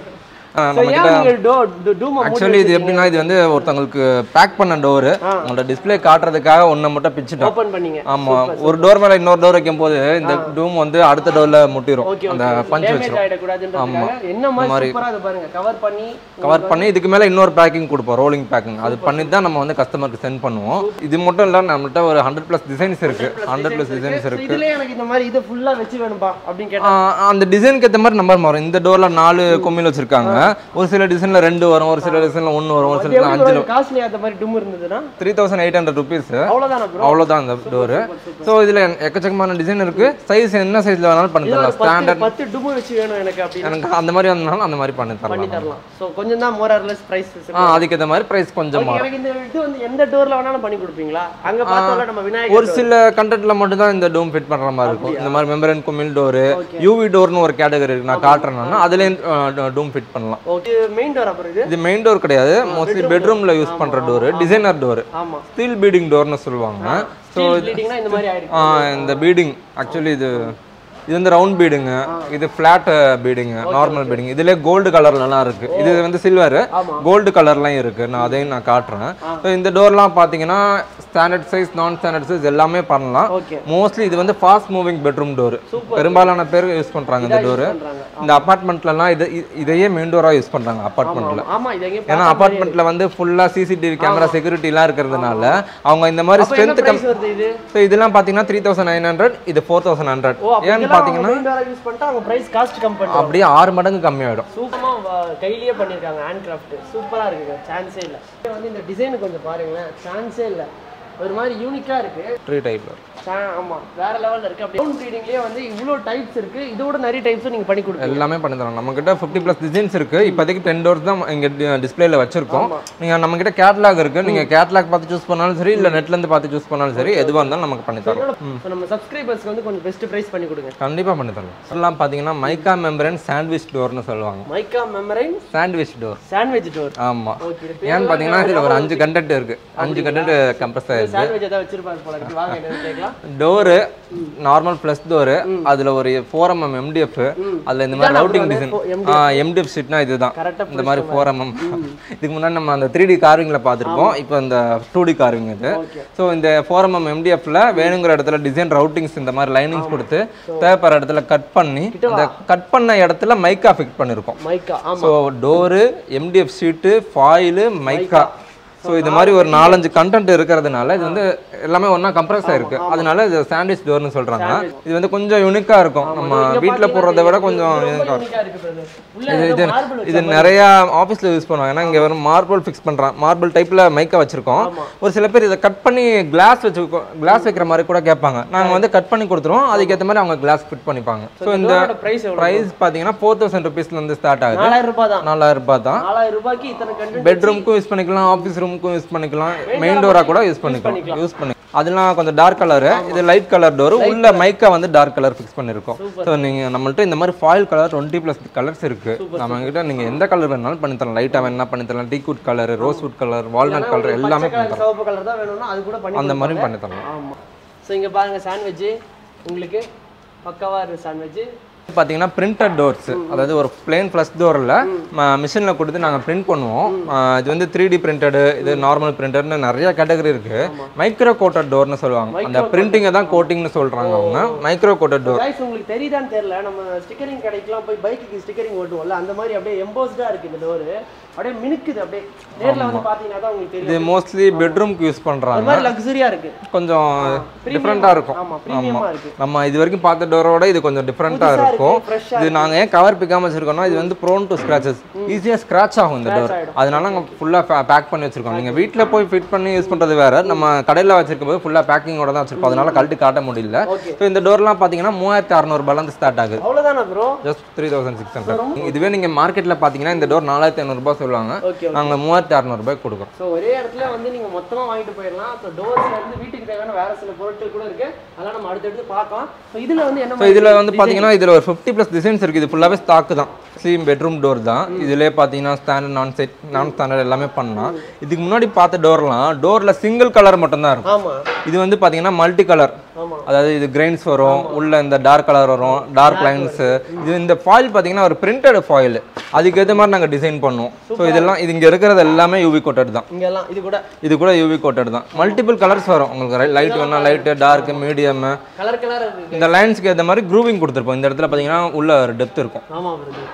நம்ம ஏன் நீங்க டோ டூம் ஆக்சுவலி இது எப்படின்னா இது வந்து ஒருத்தவங்களுக்கு பேக் பண்ண டோரு உங்களோட டிஸ்ப்ளே காட்டுறதுக்காக ஒன்றை மட்டும் பிச்சுட்டோம் ஓபன் பண்ணீங்க ஆமா ஒரு டோர் மேல இன்னொரு டோர் வைக்கும் போது இந்த டூம் வந்து அடுத்த டோர்ல முட்டிரும் ஓகே அந்த பஞ்ச் டேமேஜ் வச்சிரும் ஆயிட கூடாதுன்றதுக்காக என்ன மாதிரி சூப்பரா இதை பாருங்க கவர் பண்ணி கவர் பண்ணி இதுக்கு மேல இன்னொரு பேக்கிங் கொடுப்போம் ரோலிங் பேக்கிங் அது பண்ணி தான் நம்ம வந்து கஸ்டமருக்கு சென்ட் பண்ணுவோம் இது மட்டும் இல்ல நம்மள்ட்ட ஒரு ஹண்ட்ரட் பிளஸ் டிசைன்ஸ் இருக்கு ஹண்ட்ரட் பிளஸ் டிசைன்ஸ் இருக்கு இதுல எனக்கு இந்த மாதிரி இது ஃபுல்லா வச்சு வேணும்பா அப்படின்னு கேட்டா ஆஹ் அந்த டிசைனுக்கு ஏற்ற மாதிரி நம்பர் மாறும் இந்த டோர்ல நாலு கொம்மில் வச்சிருக்காங்க ஒரு சில டிசைன்ல ரெண்டு வரும் ஒரு சில டிசைன்ல ஒன்னு வரும் ஒரு சில அஞ்சு காஸ்ட்லி அந்த மாதிரி டும் இருந்ததுன்னா three thousand eight hundred rupees அவ்வளவுதானா ப்ரோ அவ்வளோதான் அந்த டோரு ஸோ இதில் எக்கச்சக்கமான டிசைன் இருக்கு சைஸ் என்ன சைஸ்ல வேணாலும் பண்ணி தரலாம் ஸ்டாண்டர்ட் பத்து டும் வச்சு வேணும் எனக்கு அப்படின்னு எனக்கு அந்த மாதிரி வந்தாலும் அந்த மாதிரி பண்ணி பண்ணி தரலாம் தரலாம் சோ கொஞ்சம் தான் மோர் ஆர் லெஸ் பிரைஸ் ஆ அதுக்கேற்ற மாதிரி ப்ரைஸ் கொஞ்சம் மாறும் எனக்கு இந்த இது வந்து எந்த டோர்ல வேணாலும் பண்ணி கொடுப்பீங்களா அங்க பார்த்தாலும் நம்ம விநாயகர் ஒரு சில கண்டென்ட்ல மட்டும் தான் இந்த டோம் ஃபிட் பண்ற மாதிரி இருக்கும் இந்த மாதிரி மெம்பரன் குமிழ் டோரு யூவி டோர்னு ஒரு கேட்டகரி இருக்கு நான் காட்டுறேன்னா அதுலேயும் டோம் ஃபிட் பண்ணலாம் ஓகே மெயின் டோர் அப்புறம் இது இது மெயின் டோர் கிடையாது மோஸ்ட்லி பெட்ரூம்ல யூஸ் பண்ற டோரு டிசைனர் டோரு ஆமா ஸ்டீல் பீடிங் டோர்னு சொல்லுவாங்க ஸ்டீல் ப்ளீடிங்னா இந்த மாதிரி ஆயிருக்கு ஆ, இந்த பீடிங் ஆக்சுவலி இது இது வந்து ரவுண்ட் பீடுங்க இது ஃபிளாட் பீடுங்க நார்மல் பீடிங் இதுல கோல்டு கலர்லலாம் இருக்கு இது வந்து சில்வர் ஆமா. கோல்டு கலர்லாம் இருக்கு நான் அதையும் நான் காட்டுறேன் So, இந்த டோர்லாம் பாத்தீங்கன்னா standard size non standard size எல்லாமே பண்ணலாம் ஓகே மோஸ்ட்லி இது வந்து ஃபாஸ்ட் மூவிங் பெட்ரூம் டோர் பெரும்பாலான பேர் யூஸ் பண்றாங்க இந்த டோர் பண்றாங்க இந்த அபார்ட்மெண்ட்லலாம் இது இ- இதையே மெயின் டோரா யூஸ் பண்றாங்க அபார்ட்மெண்ட்ல ஆமா இது எங்க ஏன்னா அபார்ட்மெண்ட்ல வந்து ஃபுல்லா சிசிடிவி கேமரா செக்யூரிட்டி எல்லாம் இருக்கிறதுனால அவங்க இந்த மாதிரி அப்ப என்ன ஸ்ட்ரென்த் பிரைஸ் வருது இது ஸோ இதெல்லாம் பார்த்தீங்கன்னா த்ரீ தௌசண்ட் நைன் ஹண்ட்ரட் இது ஃபோர் தௌசண்ட் ஹண்ட்ரட் ஓ அப்ப ஏன்னு இதெல்லாம் பார்த்தீங்கன்னா மெயின் டோர் யூஸ் பண்ணிட்டா அவங்க பிரைஸ் காஸ்ட் கம் பண்ணுவாங்க அப்படியே ஆறு மடங்கு கம்மியாயிடும் சூப்பரமா வ- கையிலேயே பண்ணிருக்காங்க ஹேண்ட் கிராஃப்ட் சூப்பரா இருக்குங்க சான்ஸே இல்ல இது வந்து இந்த டிசைன் கொஞ்சம் பாருங்களேன் சான்ஸே இல்ல ஒரு மாதிரி யூனிக்கா இருக்கு த்ரீ டைப்ல சா- ஆமா வேற லெவல்ல இருக்கு அப்படி டவுன் ப்ரீடிங்லயே வந்து இவ்வளோ டைப்ஸ் இருக்கு இதோட நிறைய டைப்ஸும் நீங்க பண்ணி கொடுப்பீங்க எல்லாமே பண்ணி தரோம் நம்ம கிட்ட ஃபிஃப்டி ப்ளஸ் டிசைன்ஸ் இருக்கு இப்போதைக்கு டென் டோர்ஸ் தான் இங்க டிஸ்பிளேல வச்சிருக்கோம் நீங்க நம்ம கிட்ட கேட்லாக் இருக்கு நீங்க கேட்லாக் பார்த்து சூஸ் பண்ணாலும் சரி இல்ல நெட்ல இருந்து பார்த்து சூஸ் பண்ணாலும் சரி எதுவா இருந்தாலும் நமக்கு பண்ணி தரோம் So, நம்ம சப்ஸ்கிரைபர்ஸ்க்கு வந்து கொஞ்சம் பெஸ்ட் பிரைஸ் பண்ணி கொடுங்க கண்டிப்பா பண்ணி தரோம் எல்லாம் பாத்தீங்கன்னா மைக்கா மெம்பரன் சாண்ட்விச் டோர்னு சொல்லுவாங்க mica membrane sandwich door sandwich door ஆமா ஓகே ஏன்னு பாத்தீங்கன்னா இதுல ஒரு அஞ்சு கண்டென்ட் இருக்கு அஞ்சு கண்டென்ட் கம்ப்ரஸ் ஆயிருக்கு சாண்ட்விச் ஏதாவது வச்சிருப்பாரு போல இருக்கு வாங்க என்னன்னு கேட்கலாம் டோரு நார்மல் ப்ளஸ் டோரு அதுல ஒரு ஃபோர் எம்எம் எம்டிஎஃப் அதுல இந்த மாதிரி இதானா ரவுட்டிங் bro டிசைன் அது? எம்டிஎஃப் ஷீட்னா இதுதான் கரெக்டா இந்த மாதிரி ஃபோர் எம்எம் இதுக்கு முன்னாடி நம்ம அந்த த்ரீ டி கார்விங்ல பார்த்துருப்போம் இப்போ இந்த டூ டி கார்விங் இது ஓகே ஸோ இந்த ஃபோர் எம்எம் எம்டிஎஃப்ல வேணுங்கிற இடத்துல டிசைன் ரவுட்டிங்ஸ் இந்த மாதிரி லைனிங்ஸ் கொடுத்து தேவைப்படுற இடத்துல கட் பண்ணி இந்த கட் பண்ண இடத்துல மைக்கா ஃபிக்ஸ் பண்ணிருக்கோம் மைக்கா ஆமா so door MDF sheet foil mica so இது மாதிரி ஒரு நாலஞ்சு கண்டென்ட் இருக்கிறதுனால இது வந்து எல்லாமே ஒன்றா கம்ப்ரஸ் ஆயிருக்கு அதனால இது சாண்ட்விச் டோர்னு சொல்றாங்க இது வந்து கொஞ்சம் யூனிக்கா இருக்கும் நம்ம வீட்டில் போடுறத விட கொஞ்சம் யூனிக்கா யூனிக்கா இருக்கு brother. உள்ள இது ஏதோ இது marble இது நிறைய ஆஃபீஸில் யூஸ் பண்ணுவாங்க ஏன்னா இங்கே வெறும் மார்பிள் ஃபிக்ஸ் பண்ணுறான் மார்பிள் டைப்பில் மைக்கை வச்சிருக்கோம் ஒரு சில பேர் இதை கட் பண்ணி கிளாஸ் வச்சு கிளாஸ் வைக்கிற மாதிரி கூட கேட்பாங்க நாங்கள் வந்து கட் பண்ணி கொடுத்துருவோம் அதுக்கேற்ற மாதிரி அவங்க கிளாஸ் ஃபிட் பண்ணிப்பாங்க ஸோ இந்த இதோட பிரைஸ் எவ்வளவு ப்ரைஸ் பார்த்தீங்கன்னா ஃபோர் தௌசண்ட் ருபீஸ்லேருந்து ஸ்டார்ட் ஆகுது நாலாயிரம் ரூபாய் தான் நாலாயிரம் ரூபாய் தான் நாலாயிரம் ரூபாய்க்கு இத்தனை கண்டென்ட் பெட்ரூம்க்கும் யூஸ் பண்ணிக்கலாம் ஆஃபீஸ் ரூமுக்கும் யூஸ் பண்ணிக்கலாம் மெயின் டோரா கூட யூஸ் பண்ணிக்கலாம் யூஸ் பண்ணி அதெல்லாம் கொஞ்சம் டார்க் கலரு இது லைட் கலர் டோர் உள்ள மைக்கா வந்து டார்க் கலர் ஃபிக்ஸ் பண்ணிருக்கோம் ஸோ நீங்க நம்மள்ட்ட இந்த மாதிரி foil colour twenty plus colours இருக்கு நம்ம கிட்ட நீங்க எந்த கலர் வேணாலும் பண்ணி தரலாம் லைட்டா வேணா பண்ணி தரலாம் teakwood colour rosewood colour walnut colour எல்லாமே பண்ணி தரலாம் சிவப்பு கலர் தான் வேணும்னா அது கூட பண்ணி அந்த மாதிரி பண்ணி தரலாம் ஆமா ஸோ இங்க பாருங்க சாண்ட்விச் உங்களுக்கு பக்காவா இருக்கு சாண்ட்விச் பார்த்தீங்கன்னா பிரிண்டட் டோர்ஸ் அதாவது ஒரு பிளேன் ஃப்ளஷ் டோரில் மிஷினில் கொடுத்து நாங்கள் பிரிண்ட் பண்ணுவோம் அஹ் இது வந்து த்ரீ டி பிரிண்டடு இது நார்மல் பிரிண்டட்னு நிறைய கேட்டகரி இருக்கு மைக்ரோ கோட்டட் டோர்னு சொல்லுவாங்க அந்த பிரிண்டிங்கை தான் கோட்டிங்னு சொல்கிறாங்க அவங்க மைக்ரோ கோட்டட் டோர் கைஸ் உங்களுக்கு தெரியுதான்னு தெரியல நம்ம ஸ்டிக்கரிங் கடைக்கெல்லாம் போய் பைக்குக்கு ஸ்டிக்கரிங் ஓட்டுவோம்ல அந்த மாதிரி அப்படியே எம்போஸ்டா இருக்கு இந்த டோர் அப்படியே மினுக்குது அப்படியே நேர்ல வந்து பாத்தீங்கன்னா தான் உங்களுக்கு தெரியும் இது மோஸ்ட்லி பெட்ரூம்க்கு யூஸ் ஒரு பண்ணுறாங்க மாதிரி லக்ஸரியா இருக்கு கொஞ்சம் டிஃப்ரெண்ட்டாக இருக்கும் ஆமா ப்ரீமியமா இருக்கு நம்ம இது வரைக்கும் பார்த்த டோரோட இது கொஞ்சம் டிஃப்ரெண்ட்டாக இருக்கும் இருக்கும் இருக்கு, fresh-ஆ இது நாங்க ஏன் கவர் பிக்காம வச்சிருக்கோம்னா இது வந்து ப்ரோன் டு ஸ்கிராச்சஸ் ஈஸியா ஸ்கிராச் ஆகும் இந்த டோர் ஆயிடும். அதனால நாங்க ஃபுல்லா பேக் பண்ணி வச்சிருக்கோம் நீங்க வீட்ல போய் ஃபிட் பண்ணி யூஸ் பண்றது வேற நம்ம கடையில வச்சிருக்கும் போது ஃபுல்லா பேக்கிங்கோட தான் வச்சிருக்கோம் அதனால கழட்டி காட்ட முடியல ஓகே ஸோ இந்த டோர்லாம் பாத்தீங்கன்னா மூவாயிரத்தி அறநூறுபால இருந்து ஸ்டார்ட் ஆகுது அவ்வளவுதானா bro just three thousand six hundred இதுவே நீங்க மார்க்கெட்ல பாத்தீங்கன்னா இந்த டோர் நாலாயிரத்தி ஐநூறுபா சொல்லுவாங்க ஓகே நாங்க மூவாயிரத்தி அறநூறுபாய்க்கு கொடுக்குறோம் ஸோ ஒரே இடத்துல வந்து நீங்க மொத்தமா வாங்கிட்டு போயிடலாம் ஸோ டோர்ஸ்ல இருந்து வீட்டுக்கு தேவையான வேற சில பொருட்கள் கூட இருக்கு அதெல்லாம் நம்ம அடுத்தடுத்து பார்க்கலாம் ஸோ இதுல வந்து என்ன ஸோ இதில் வந்து பார்த்தீங்கன்னா இதில் ஒரு ஃபிஃப்டி ப்ளஸ் டிசைன்ஸ் இருக்குது இது ஃபுல்லாகவே ஸ்டாக்கு தான் ஸ்லீம் பெட்ரூம் டோர் தான் இதிலே பார்த்தீங்கன்னா ஸ்டாண்டர்ட் நான் செட் நான் ஸ்டாண்டர்ட் எல்லாமே பண்ணலாம் இதுக்கு முன்னாடி பார்த்த டோர்லாம் டோரில் சிங்கிள் கலர் மட்டும்தான் இருக்கும் ஆமா இது வந்து பார்த்தீங்கன்னா மல்டி கலர் ஆமா அதாவது இது கிரெயின்ஸ் வரும் உள்ள இந்த டார்க் கலர் வரும் டார்க் லைன்ஸு இது இந்த ஃபாயில் பார்த்தீங்கன்னா ஒரு பிரிண்டட் ஃபாயில் அதுக்கேற்ற மாதிரி நாங்கள் டிசைன் பண்ணுவோம் ஸோ இதெல்லாம் இது இங்கே இருக்கிறது எல்லாமே யூவி கோட்டட் தான் இங்கெல்லாம் இது கூட இது கூட யூவி கோட்டட் தான் மல்டிபிள் கலர்ஸ் வரும் உங்களுக்கு லைட் வேணா light dark medium colour colour இருக்கு இந்த லைன்ஸ்க்கு ஏற்ற மாதிரி க்ரூவிங் கொடுத்துருப்போம் இந்த இடத்துல பார்த்தீங்கன்னா உள்ள ஒரு டெப்த் இருக்கும் ஆமா வருது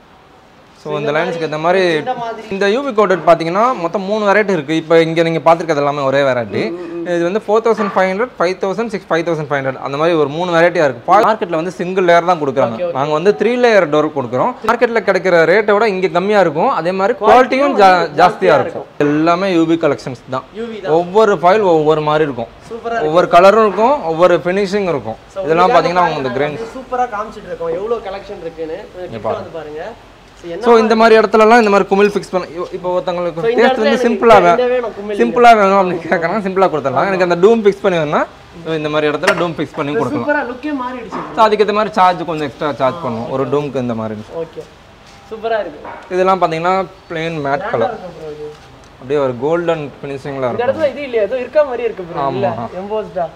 ஸோ இந்த லைன்ஸ்க்கு ஏற்ற மாதிரி இந்த மாதிரி இந்த யூவி கோட்டட் பார்த்தீங்கன்னா மொத்தம் மூணு வெரைட்டி இருக்குது இப்போ இங்கே நீங்கள் பார்த்துருக்கிறது எல்லாமே ஒரே வெரைட்டி இது வந்து four thousand five hundred five thousand six five thousand five hundred அந்த மாதிரி ஒரு மூணு வெரைட்டியாக இருக்குது மார்க்கெட்டில் வந்து சிங்கிள் லேயர் தான் கொடுக்குறாங்க நாங்கள் வந்து த்ரீ லேயர் டோர் கொடுக்குறோம் மார்க்கெட்டில் கிடைக்கிற ரேட்டை விட இங்கே கம்மியாக இருக்கும் அதே மாதிரி குவாலிட்டியும் ஜா ஜாஸ்தியாக இருக்கும் எல்லாமே யூவி கலெக்ஷன்ஸ் தான் யூவி தான் ஒவ்வொரு ஃபைல் ஒவ்வொரு மாதிரி இருக்கும் சூப்பரா ஒவ்வொரு கலரும் இருக்கும் ஒவ்வொரு ஃபினிஷிங் இருக்கும் இதெல்லாம் பார்த்தீங்கன்னா அவங்க இந்த கிரெயின் சூப்பரா காமிச்சிட்டு இருக்கோம் எவ்வளவு கலெக்ஷன் இருக்குன்னு கிட்ட வந்து பாருங்க So, என்ன ஸோ இந்த மாதிரி இடத்துலலாம் இந்த மாதிரி குமிழ் ஃபிக்ஸ் பண்ண இப்போ- இப்போ ஒருத்தவங்களுக்கு So, இந்த டேஸ்ட் இடத்துல வந்து எனக்கு சிம்பிளாக இந்த வேணும் குமிழ் சிம்பிளாக வேணும் அப்படின்னு கேட்குறாங்க சிம்பிளாக கொடுத்துடலாம் எனக்கு அந்த டூம் ஃபிக்ஸ் பண்ணி வேணும்னா இந்த மாதிரி இடத்துல டூம் ஃபிக்ஸ் பண்ணி கொடுக்கலாம் சூப்பரா லுக்கே மாறிடுச்சு ஸோ அதுக்கேற்ற மாதிரி சார்ஜ் கொஞ்சம் எக்ஸ்ட்ரா சார்ஜ் பண்ணுவோம் ஒரு டூமுக்கு இந்த மாதிரி ஓகே சூப்பரா இருக்கு இதெல்லாம் பார்த்தீங்கன்னா பிளெயின் மேட் கலர் இருக்கும் bro இது. அப்படியே ஒரு கோல்டன் ஃபினிஷிங்கில் இந்த இருக்கும் இடத்துல இது இல்லையா ஏதோ இருக்க மாதிரி இருக்கு ப்ரோ இல்ல எம்போஸ்டா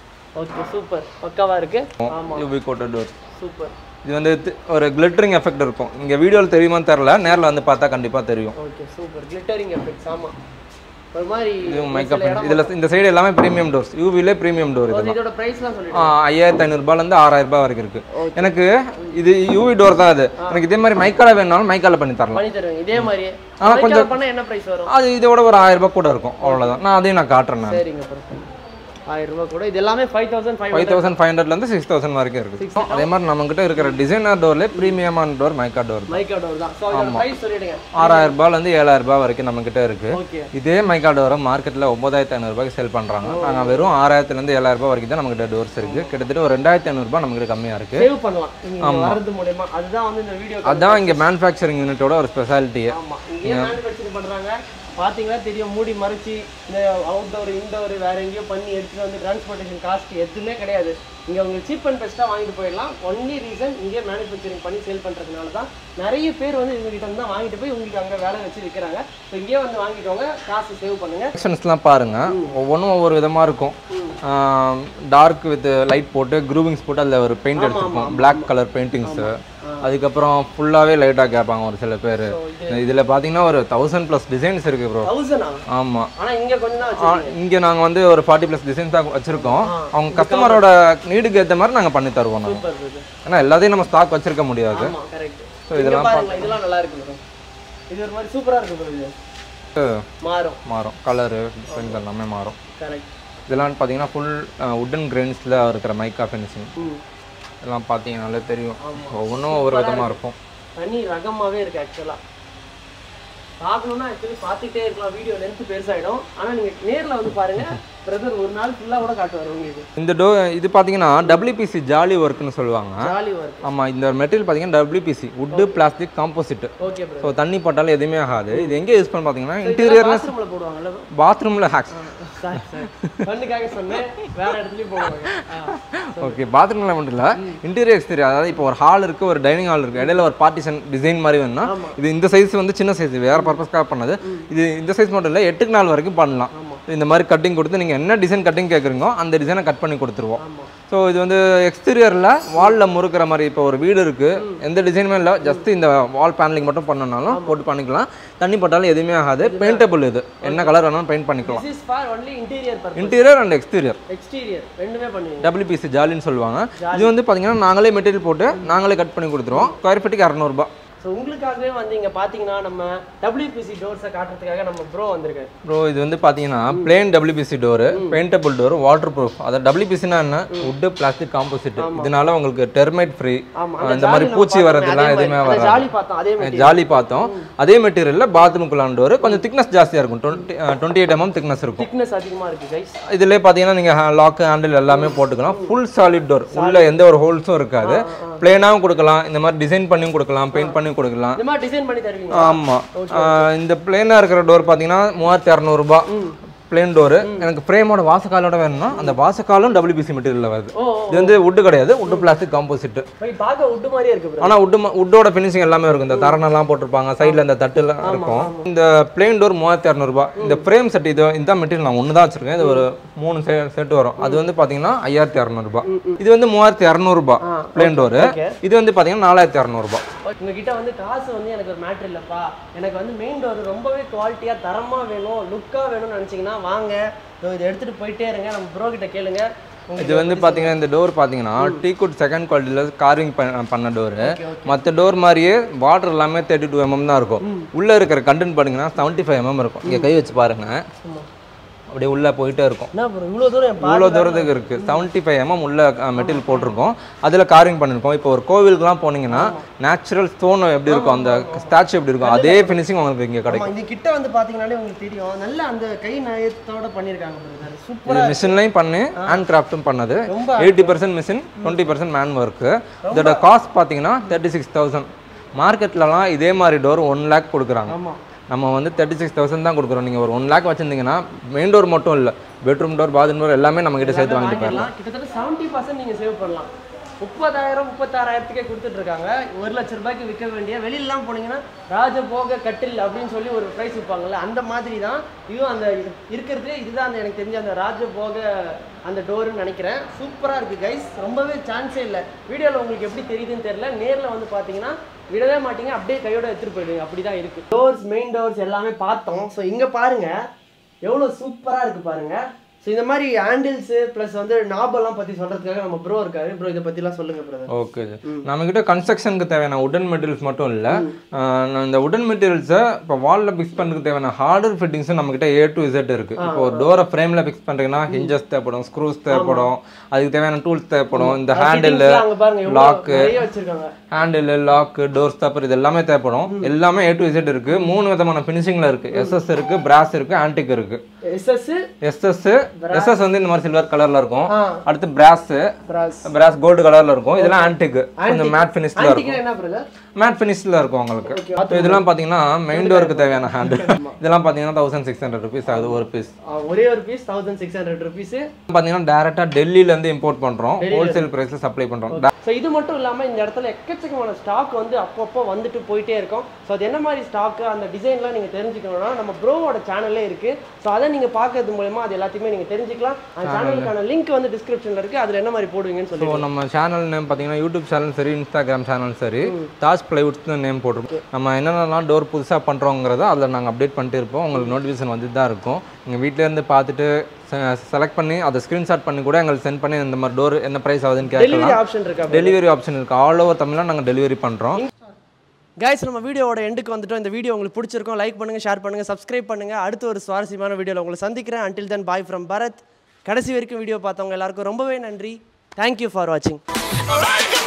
ஓகே சூப்பர் பக்காவா இருக்கு ஆமா யூபி கோட்டட் டோர் சூப்பர் இது வந்து தி- ஒரு கிளிட்டரிங் எஃபெக்ட் இருக்கும் இங்கே வீடியோவில் தெரியுமான்னு தெரில நேரில் வந்து பார்த்தா கண்டிப்பாக தெரியும் ஓகே சூப்பர் கிளிட்டரிங் எஃபெக்ட்ஸ் ஆமா ஒரு மாதிரி இது மேக்கப் இதில் இந்த சைடு எல்லாமே ப்ரீமியம் டோர்ஸ் யூவிலே ப்ரீமியம் டோர் இதெல்லாம் இதோட பிரைஸ்லாம் சொல்லிட்டு ஆ, ஐயாயிரத்தி ஐநூறுபாலேருந்து ஆறாயிரம் ரூபாய் வரைக்கும் இருக்கு எனக்கு இது யூவி டோர் தான் அது எனக்கு இதே மாதிரி மைக்கால வேணாலும் மைக்கால பண்ணி தரலாம் பண்ணி தருவீங்க இதே மாதிரி ஆனா கொஞ்சம் பண்ணா என்ன பிரைஸ் வரும் அது இதோட ஒரு ஆயிரம் ரூபாய் கூட இருக்கும் அவ்வளோதான் நான் அதையும் நான் காட்டுறேன் நான் சரிங்க ப்ரோ ஆயிரம் ரூபாய் கூட இது எல்லாமே five thousand five five thousand five ஹண்ட்ரட்லேருந்து சிக்ஸ் தௌசண்ட் வரைக்கும் இருக்கு அதே மாதிரி நம்மகிட்ட இருக்கிற டிசைனர் டோர்லேயே ப்ரீமியமான door mica door mica door தான் ஸோ இதோட ப்ரைஸ் சொல்லிடுங்க ஆறாயிரம் ரூபாயிலேருந்து ஏழாயிரம் ரூபாய் வரைக்கும் நம்மகிட்ட இருக்கு ஓகே இதே மைக்கா டோரை மார்க்கெட்டில் ஒன்பதாயிரத்தி ஐநூறுபாய்க்கு செல் பண்ணுறாங்க நாங்கள் வெறும் ஆறாயிரத்துலேருந்து ஏழாயிரம் ரூபாய் வரைக்கும் தான் நம்மகிட்ட டோர்ஸ் இருக்கு கிட்டத்தட்ட ஒரு ரெண்டாயிரத்தி ஐநூறுபா நம்மகிட்ட கம்மியாக இருக்கு சேவ் பண்ணலாம் நீங்க வரது மூலமா அதுதான் வந்து இந்த வீடியோ அதான் இங்கே மேனுஃபேக்சரிங் யூனிட்டோட ஒரு ஸ்பெஷாலிட்டியே ஆமா இங்கேயே மேனுஃபேக்சரிங் பண்றாங்க பாத்தீங்களா தெரியும் மூடி மறைச்சி இந்த அவுட்டோர் இன்டோர் வேற எங்கேயோ பண்ணி எடுத்துட்டு வந்து டிரான்ஸ்போர்ட்டேஷன் காஸ்ட் எதுவுமே கிடையாது இங்க உங்களுக்கு சீப் அண்ட் பெஸ்ட்டாக வாங்கிட்டு போயிடலாம் ஒன்லி ரீசன் இங்கே மேனுஃபேக்சரிங் பண்ணி சேல் பண்றதுனால தான் நிறைய பேர் வந்து இவங்க கிட்ட இருந்து தான் வாங்கிட்டு போய் உங்களுக்கு அங்க வேலை வச்சு விற்கிறாங்க ஸோ இங்கேயே வந்து வாங்கிக்கோங்க காசு சேவ் பண்ணுங்க கலெக்ஷன்ஸ்லாம் பாருங்க ஒவ்வொன்றும் ஒவ்வொரு விதமாக இருக்கும் டார்க் வித் லைட் போட்டு க்ரூவிங்ஸ் போட்டு அதில் ஒரு பெயிண்ட் எடுத்துருப்போம் Black கலர் பெயிண்டிங்ஸு அதுக்கப்புறம் ஃபுல்லாகவே லைட்டாக கேட்பாங்க ஒரு சில பேர் இதில் பார்த்தீங்கன்னா ஒரு தௌசண்ட் ப்ளஸ் டிசைன்ஸ் இருக்குது ப்ரோ தௌசண்டா ஆமாம் ஆனா இங்க கொஞ்சம் தான் வச்சு இங்கே நாங்கள் வந்து ஒரு ஃபார்ட்டி ப்ளஸ் டிசைன்ஸ் தான் வச்சுருக்கோம் அவங்க கஸ்டமரோட நீடுக்கு ஏற்ற மாதிரி நாங்கள் பண்ணி தருவோம் நாங்கள் சூப்பர் இது ஏன்னா எல்லாத்தையும் நம்ம ஸ்டாக் வச்சிருக்க முடியாது ஆமா கரெக்ட் So, இதெல்லாம் இதெல்லாம் பாருங்க இதெல்லாம் நல்லா இருக்கு bro. இது ஒரு மாதிரி சூப்பரா இருக்கு bro இது மாறும் மாறும் கலரு டிசைன்ஸ் எல்லாமே மாறும் கரெக்ட் இதெல்லாம் பார்த்தீங்கன்னா ஃபுல் உட்டன் கிரெயின்ஸில் இருக்கிற மைக்கா ஃபினிஷிங் ம் இதெல்லாம் பார்த்தீங்கனாலே தெரியும் ஒவ்வொன்றும் ஒவ்வொரு விதமாக இருக்கும் தனி ரகமாவே இருக்கு ஆக்சுவலா பார்க்கணும்னா ஆக்சுவலி பார்த்துட்டே இருக்கலாம் வீடியோ லென்த் பெருசாயிடும் ஆனா நீங்க நேர்ல வந்து பாருங்க பிரதர் ஒரு நாள் ஃபுல்லா கூட காட்டுவார் உங்களுக்கு இந்த டோ இது பார்த்தீங்கன்னா டபிள்யூபிசி ஜாலி ஒர்க்னு சொல்லுவாங்க ஜாலி ஒர்க் ஆமாம் இந்த மெட்டீரியல் பார்த்தீங்கன்னா WPC wood plastic composite okay bro so தண்ணி பட்டாலும் எதுவுமே ஆகாது இது எங்கே யூஸ் பண்ண பார்த்தீங்கன்னா இன்டீரியர்ல பாத்ரூம்ல போடுவாங்கல்ல bro? பாத்ரூமில் ஹேக்ஸ் சாரி சாரி கண்ணுக்காக சொன்னேன் வேற இடத்துலயும் போடுவாங்க ஆ. ஓகே பாத்ரூமில் மட்டும் இல்லை இன்டீரியர் எக்ஸ்டீரியர் அதாவது இப்போ ஒரு ஹால் இருக்குது ஒரு டைனிங் ஹால் இருக்குது இடையில ஒரு பார்ட்டிஷன் டிசைன் மாதிரி வேணும்னா இது இந்த சைஸ் வந்து சின்ன சைஸ் வேறு பர்பஸ்க்காக பண்ணது இது இந்த சைஸ் மட்டும் இல்லை எட்டுக்கு நாள் வரைக்கும் பண்ணலாம் இந்த மாதிரி கட்டிங் கொடுத்து நீங்கள் என்ன டிசைன் கட்டிங் கேட்குறீங்களோ அந்த டிசைனை கட் பண்ணி கொடுத்துருவோம் ஆமா ஸோ இது வந்து எக்ஸ்டீரியரில் வாலில் முறுக்கிற மாதிரி இப்போ ஒரு வீடு இருக்குது எந்த டிசைனுமே இல்லை ஜஸ்ட் இந்த வால் பேனலிங் மட்டும் பண்ணனாலும் போட்டு பண்ணிக்கலாம் தண்ணி பட்டாலும் எதுவுமே ஆகாது பெயிண்டபிள் இது என்ன கலர் வேணாலும் பெயிண்ட் பண்ணிக்கலாம் this is for only interior purpose interior and exterior exterior ரெண்டுமே பண்ணுவீங்க டபிள்யூபிசி ஜாலின்னு சொல்லுவாங்க இது வந்து பார்த்தீங்கன்னா நாங்களே மெட்டீரியல் போட்டு நாங்களே கட் பண்ணி கொடுத்துருவோம் ஸ்கொயர் ஃபீட்டுக்கு இரநூறுபா ஸோ உங்களுக்காகவே வந்து இங்கே பார்த்தீங்கன்னா நம்ம டபிள்யூபிசி டோர்ஸை காட்டுறதுக்காக நம்ம ப்ரோ வந்திருக்காரு ப்ரோ இது வந்து பார்த்தீங்கன்னா plain WPC door paintable door waterproof அதாவது டபிள்யூபிசினா என்ன வுட்டு பிளாஸ்டிக் காம்போசிட் இதனால உங்களுக்கு டெர்மைட் ஃப்ரீ ஆமா இந்த மாதிரி பூச்சி வர்றதுலாம் எதுவுமே வராது ஜாலி பார்த்தோம் அதே மாதிரி ஜாலி பார்த்தோம் அதே மெட்டீரியலில் பாத்ரூம்குள்ளான டோர் கொஞ்சம் திக்னஸ் ஜாஸ்தியாக இருக்கும் twenty twenty eight mm thickness இருக்கும் திக்னஸ் அதிகமாக இருக்குது கைஸ் இதுல பார்த்தீங்கன்னா நீங்கள் லாக் ஹேண்டில் எல்லாமே போட்டுக்கலாம் ஃபுல் சாலிட் டோர் உள்ள எந்த ஒரு ஹோல்ஸும் இருக்காது பிளேனாகவும் கொடுக்கலாம் இந்த மாதிரி டிசைன் பண்ணியும் கொடுக்கலாம் பெயிண்ட் பண்ணியும் கொடுக்கலாம் இந்த மாதிரி டிசைன் பண்ணி தருவீங்க ஆமாம் இந்த பிளேனாக இருக்கிற டோர் பார்த்தீங்கன்னா மூவாயிரத்தி இரநூறுபா பிளேன் டோரு எனக்கு ஃப்ரேமோட வாசக்காலோட வேணும்னா அந்த வாசக்காலும் டபிள்யூபிசி மெட்டீரியலில் வருது ஓ இது வந்து வுட்டு கிடையாது வுட்டு பிளாஸ்டிக் காம்போசிட் போய் பார்க்க விட்டு மாதிரியே இருக்கு ப்ரோ ஆனால் வுட்டு வுட்டோட ஃபினிஷிங் எல்லாமே இருக்கும் இந்த தரணெல்லாம் போட்டிருப்பாங்க சைடில் இந்த தட்டுலாம் இருக்கும் இந்த பிளேன் டோர் மூவாயிரத்தி இரநூறுபா இந்த ஃப்ரேம் செட் இது இந்த மெட்டீரியல் நான் ஒன்று தான் வச்சிருக்கேன் இது ஒரு மூணு செட் வரும் அது வந்து பார்த்தீங்கன்னா ஐயாயிரத்தி இரநூறுபா இது வந்து மூவாயிரத்தி இரநூறுபா பிளேன் டோரு okay. இது வந்து பார்த்தீங்கன்னா நாலாயிரத்தி இரநூறுபா உங்ககிட்ட வந்து காசு வந்து எனக்கு ஒரு மேட்ரு இல்லைப்பா எனக்கு வந்து மெயின் டோர் ரொம்பவே குவாலிட்டியாக தரமாக வேணும் லுக்காக வேணும்னு நினச்சிங்கன்னா வாங்க இதோ இதை எடுத்துகிட்டு போயிட்டே இருங்க நம்ம ப்ரோ கிட்ட கேளுங்க இது வந்து பார்த்தீங்கன்னா இந்த டோர் பார்த்தீங்கன்னா டீக்குட் செகண்ட் குவாலிட்டியில் கார்விங் பண்ண டோரு மற்ற டோர் மாதிரியே வாட்டர் எல்லாமே தேர்ட்டி டூ எம்எம் தான் இருக்கும் உள்ளே இருக்கிற கண்டென்ட் பார்த்தீங்கன்னா செவன்ட்டி ஃபைவ் எம்எம் இருக்கும் இங்கே கை வச்சு பாருங்க அப்படியே உள்ளே போயிட்டே இருக்கும் என்ன ப்ரோ இவ்வளோ தூரம் என் இவ்வளோ தூரத்துக்கு இருக்குது செவன்ட்டி ஃபைவ் எம்எம் உள்ள மெட்டீரியல் போட்டிருக்கோம் அதில் கார்விங் பண்ணியிருக்கோம் இப்போ ஒரு கோவிலுக்குலாம் போனீங்கன்னா நேச்சுரல் ஸ்டோன் எப்படி இருக்கும் அந்த ஸ்டாச்சு எப்படி இருக்கும் அதே ஃபினிஷிங் உங்களுக்கு இங்கே கிடைக்கும் ஆமா, இந்த கிட்ட வந்து பார்த்தீங்கன்னாலே உங்களுக்கு தெரியும் நல்ல அந்த கை நயத்தோட பண்ணியிருக்காங்க பிரதர் இது சூப்பராக மிஷின்லையும் பண்ணி ஹேண்ட் கிராஃப்ட்டும் பண்ணது ரொம்ப eighty percent machine twenty percent man work இதோட காஸ்ட் பார்த்தீங்கன்னா தேர்ட்டி சிக்ஸ் தௌசண்ட் மார்க்கெட்லலாம் இதே மாதிரி டோர் ஒன் லேக் கொடுக்குறாங்க ஆமாம் நம்ம வந்து தேர்ட்டி சிக்ஸ் தௌசண்ட் தான் கொடுக்குறோம் நீங்கள் ஒரு ஒன் லேக் வச்சிருந்தீங்கன்னா மெயின் டோர் மட்டும் இல்லை பெட்ரூம் டோர் பாத்ரூம் டோர் எல்லாமே நம்ம கிட்ட சேர்த்து வாங்கிட்டு போயிடலாம் வாங்கிடலாம் கிட்டத்தட்ட செவன்ட்டி பர்சன்ட் நீங்கள் சேவ் பண்ணலாம் முப்பதாயிரம் முப்பத்தாறாயிரத்துக்கே கொடுத்துட்டு இருக்காங்க ஒரு லட்ச ரூபாய்க்கு விற்க வேண்டிய வெளியிலலாம் போனீங்கன்னா ராஜபோக கட்டில் அப்படின்னு சொல்லி ஒரு ப்ரைஸ் விற்பாங்கல்ல அந்த மாதிரி தான் இதுவும் அந்த இது- இருக்கிறதுலே இதுதான் அந்த எனக்கு தெரிஞ்ச அந்த ராஜபோக அந்த டோருன்னு நினைக்கிறேன் சூப்பராக இருக்குது கைஸ் ரொம்பவே சான்ஸே இல்லை வீடியோவில் உங்களுக்கு எப்படி தெரியுதுன்னு தெரியல நேரில் வந்து பார்த்தீங்கன்னா விடவே மாட்டீங்க அப்படியே கையோட எடுத்துகிட்டு போயிடுவீங்க அப்படி தான் இருக்குது டோர்ஸ் மெயின் டோர்ஸ் எல்லாமே பார்த்தோம் ஸோ இங்கே பாருங்கள் எவ்வளோ சூப்பராக இருக்குது பாருங்க ஸோ இந்த மாதிரி ஹேண்டில்ஸு ப்ளஸ் வந்து நாபெல்லாம் பற்றி சொல்கிறதுக்காக நம்ம ப்ரோ இருக்காரு ப்ரோ இதை பற்றிலாம் சொல்லுங்கள் பிரதர் ஓகே நம்மக்கிட்ட கன்ஸ்ட்ரக்ஷனுக்கு தேவையான உடன் மெட்டீரியல்ஸ் மட்டும் இல்லை இந்த உடன் மெட்டீரியல்ஸை இப்போ வாலில் ஃபிக்ஸ் பண்ணுறதுக்கு தேவையான ஹார்டர் ஃபிட்டிங்ஸும் நம்மக்கிட்ட ஏ டு இசட் இருக்குது இப்போ ஒரு டோரை ஃப்ரேமில் ஃபிக்ஸ் பண்ணுறீங்கன்னா ஹிஞ்சஸ் தேவைப்படும் ஸ்க்ரூஸ் தேவைப்படும் அதுக்கு தேவையான டூல்ஸ் தேவைப்படும் இந்த ஹேண்டில் அங்கே பாருங்க எவ்வளோ லாக்கு நிறைய வச்சிருக்காங்க ஹேண்டில் லாக்கு டோர் ஸ்டாப்பர் இது எல்லாமே தேவைப்படும் எல்லாமே ஏ டு இசட் இருக்கு மூணு விதமான ஃபினிஷிங்ல இருக்கு எஸ்எஸ் இருக்கு பிராஸ் இருக்கு ஆன்டிக் இருக்கு எஸ்எஸ் எஸ்எஸ் எஸ்எஸ் வந்து இந்த மாதிரி சில்வர் கலர்ல இருக்கும் ஆ அடுத்து பிராஸ் பிராஸ் பிராஸ் கோல்டு கலர்ல இருக்கும் இதெல்லாம் ஆன்டிக் கொஞ்சம் மேட் ஃபினிஷ்ல இருக்கும் ஆன்டிக்கா என்ன பிரதர் மேட் ஃபினிஷ்ல இருக்கும் உங்களுக்கு இப்போ இதெல்லாம் பாத்தீங்கன்னா மெயின் டோருக்கு தேவையான ஹேண்டில் இதெல்லாம் பாத்தீங்கன்னா தௌசண்ட் சிக்ஸ் ஹண்ட்ரட் ருபீஸ் ஆகுது ஒரு பீஸ் ஒரே ஒரு piece thousand six hundred rupees பாத்தீங்கன்னா டேரக்டா டெல்லில இருந்து இம்போர்ட் பண்றோம் ஹோல்சேல் பிரைஸ்ல சப்ளை பண்றோம் ஸோ இது மட்டும் இல்லாமல் இந்த இடத்துல எக்கச்சக்கமான ஸ்டாக் வந்து அப்பப்போ வந்துட்டு போயிட்டே இருக்கும் ஸோ அது என்ன மாதிரி ஸ்டாக்கு அந்த டிசைன்லாம் நீங்கள் தெரிஞ்சுக்கணும்னா நம்ம ப்ரோவோட சேனல்லே இருக்குது ஸோ அதை நீங்கள் பார்க்கறது மூலயமா அது எல்லாத்தையுமே நீங்கள் தெரிஞ்சுக்கலாம் அந்த சேனலுக்கான லிங்க் வந்து டிஸ்கிரிப்ஷனில் இருக்குது அதில் என்ன மாதிரி போடுவீங்கன்னு சொல்லி ஸோ நம்ம சேனல் நேம் பார்த்தீங்கன்னா யூடியூப் சேனல் சரி இன்ஸ்டாகிராம் சேனல் சரி தாஜ் பிளைவுட்ஸ் நேம் போட்டிருக்கோம் நம்ம என்னென்னலாம் டோர் புதுசாக பண்ணுறோங்கிறத அதில் நாங்கள் அப்டேட் பண்ணிட்டு இருப்போம் உங்களுக்கு நோட்டிஃபிகேஷன் வந்துட்டு தான் இருக்கும் நீங்கள் வீட்டிலேருந்து பார்த்துட்டு செலக்ட் பண்ணி அதை ஸ்க்ரீன்ஷாட் பண்ணி கூட எங்களுக்கு சென்ட் பண்ணி இந்த மாதிரி டோர் என்ன ப்ரைஸ் ஆகுதுன்னு டெலிவரி கேட்கலாம் ஆப்ஷன் இருக்கா டெலிவரி ஆப்ஷன் இருக்குது ஆல் ஓவர் தமிழ்லாம் நாங்கள் டெலிவரி பண்ணுறோம் கைஸ் நம்ம வீடியோவோட எண்டுக்கு வந்துட்டோம் இந்த வீடியோ உங்களுக்கு பிடிச்சிருக்கும் லைக் பண்ணுங்க ஷேர் பண்ணுங்க சப்ஸ்கிரைப் பண்ணுங்க அடுத்த ஒரு சுவாரஸ்யமான வீடியோவில் உங்களை சந்திக்கிறேன் until then bye from Bharath கடைசி வரைக்கும் வீடியோ பார்த்தவங்க எல்லாருக்கும் ரொம்பவே நன்றி தேங்க்யூ ஃபார் வாட்சிங் Like